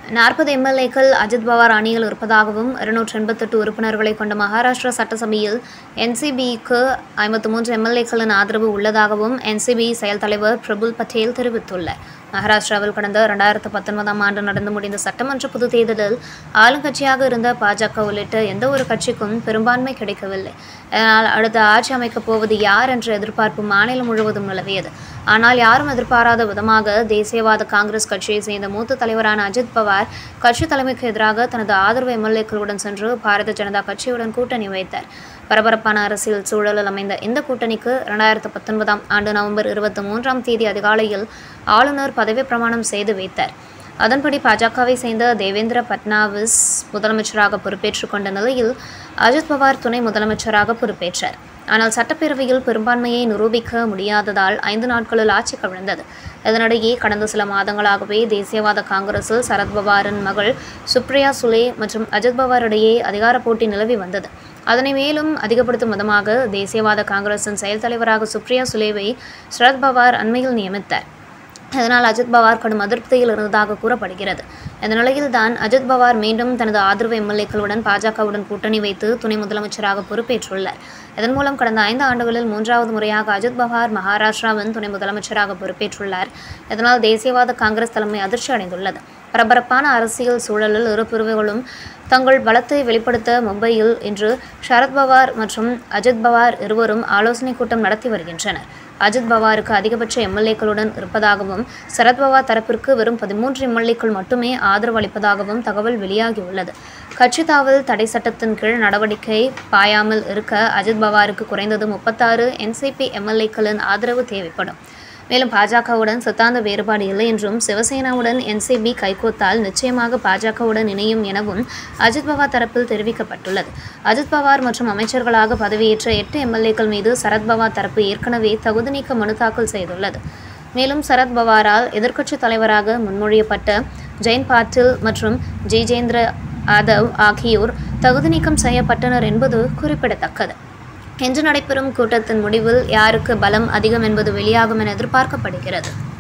நாற்பது எம்எல்ஏக்கள் அஜித் பவார் அணியில் இருப்பதாகவும் இருநூற்றி எண்பத்தெட்டு உறுப்பினர்களை கொண்ட மகாராஷ்டிரா சட்டசபையில் என்சிபிக்கு ஐம்பத்து மூன்று எம்எல்ஏக்களின் ஆதரவு உள்ளதாகவும் என்சிபி செயல் தலைவர் பிரபுல் பட்டேல் தெரிவித்துள்ளார் மகாராஷ்டிராவில் கடந்த இரண்டாயிரத்து பத்தொன்பதாம் ஆண்டு நடந்து முடிந்த சட்டமன்ற பொதுத் தேர்தலில் ஆளுங்கட்சியாக இருந்த பாஜக உள்ளிட்ட எந்த ஒரு கட்சிக்கும் பெரும்பான்மை கிடைக்கவில்லை இதனால் அடுத்த ஆட்சி அமைக்கப் போவது யார் என்ற எதிர்பார்ப்பு மாநிலம் முழுவதும் நிலவியது ஆனால் யாரும் எதிர்பாராத விதமாக தேசியவாத காங்கிரஸ் கட்சியை சேர்ந்த மூத்த தலைவரான அஜித் பவார் கட்சி தலைமைக்கு எதிராக தனது ஆதரவு எம்எல்ஏக்களுடன் சென்று பாரதிய ஜனதா கட்சியுடன் கூட்டணி வைத்தார் பரபரப்பான அரசியல் சூழலில் அமைந்த இந்த கூட்டணிக்கு இரண்டாயிரத்து பத்தொன்பதாம் ஆண்டு நவம்பர் இருபத்தி மூன்றாம் தேதி அதிகாலையில் ஆளுநர் பதவி பிரமாணம் செய்து வைத்தார் அதன்படி பாஜகவை சேர்ந்த தேவேந்திர பட்னாவிஸ் முதலமைச்சராக பொறுப்பேற்றுக் கொண்ட நிலையில் அஜித் பவார் துணை முதலமைச்சராக பொறுப்பேற்றார் ஆனால் சட்டப்பேரவையில் பெரும்பான்மையை நிரூபிக்க முடியாததால் ஐந்து நாட்களில் ஆட்சி கவிழ்ந்தது இதனிடையே கடந்த சில மாதங்களாகவே தேசியவாத காங்கிரஸில் சரத்பவாரின் மகள் சுப்ரியா சுலே மற்றும் அஜித் பவார் இடையே அதிகார போட்டி நிலவி வந்தது அதனை மேலும் அதிகப்படுத்தும் விதமாக தேசியவாத காங்கிரசின் செயல் தலைவராக சுப்ரியா சுலேவை சரத் பவார் அண்மையில் நியமித்தார் இதனால் அஜித் பவார் கடும் அதிருப்தியில் இருந்ததாக கூறப்படுகிறது இந்த நிலையில் தான் அஜித் பவார் மீண்டும் தனது ஆதரவு எம்எல்ஏக்களுடன் பாஜகவுடன் கூட்டணி வைத்து துணை முதலமைச்சராக பொறுப்பேற்றுள்ளார் இதன் மூலம் கடந்த ஐந்து ஆண்டுகளில் மூன்றாவது முறையாக அஜித் பவார் மகாராஷ்டிராவின் துணை முதலமைச்சராக பொறுப்பேற்றுள்ளார் இதனால் தேசியவாத காங்கிரஸ் தலைமை அதிர்ச்சி அடைந்துள்ளது பரபரப்பான அரசியல் சூழலில் இரு பிரிவுகளும் தங்கள் பலத்தை வெளிப்படுத்த மும்பையில் இன்று சரத் பவார் மற்றும் அஜித் பவார் இருவரும் ஆலோசனை கூட்டம் நடத்தி வருகின்றனர் அஜித் பவாருக்கு அதிகபட்ச எம்எல்ஏக்களுடன் இருப்பதாகவும் சரத் பவார் தரப்பிற்கு வெறும் பதிமூன்று எம்எல்ஏக்கள் மட்டுமே ஆதரவு அளிப்பதாகவும் தகவல் வெளியாகியுள்ளது கட்சி தாவல் தடை சட்டத்தின் கீழ் நடவடிக்கை பாயாமல் இருக்க அஜித் பவாருக்கு குறைந்தது முப்பத்தாறு என்சிபி எம்எல்ஏக்களின் ஆதரவு தேவைப்படும் மேலும் பாஜகவுடன் சித்தாந்த வேறுபாடு இல்லை என்றும் சிவசேனாவுடன் என்சிபி கைகோத்தால் நிச்சயமாக பாஜகவுடன் இணையும் எனவும் அஜித் பவார் தரப்பில் தெரிவிக்கப்பட்டுள்ளது அஜித் பவார் மற்றும் அமைச்சர்களாக பதவியேற்ற எட்டு எம்எல்ஏக்கள் மீது சரத் பவார் தரப்பு ஏற்கனவே தகுதி நீக்க மனு தாக்கல் செய்துள்ளது மேலும் சரத் பவாரால் எதிர்க்கட்சித் தலைவராக முன்மொழியப்பட்ட ஜெயந்த் பாட்டில் மற்றும் ஜிஜேந்திர யாதவ் ஆகியோர் தகுதி நீக்கம் செய்யப்பட்டனர் என்பது குறிப்பிடத்தக்கது இன்று நடைபெறும் கூட்டத்தின் முடிவில் யாருக்கு பலம் அதிகம் என்பது வெளியாகும் என எதிர்பார்க்கப்படுகிறது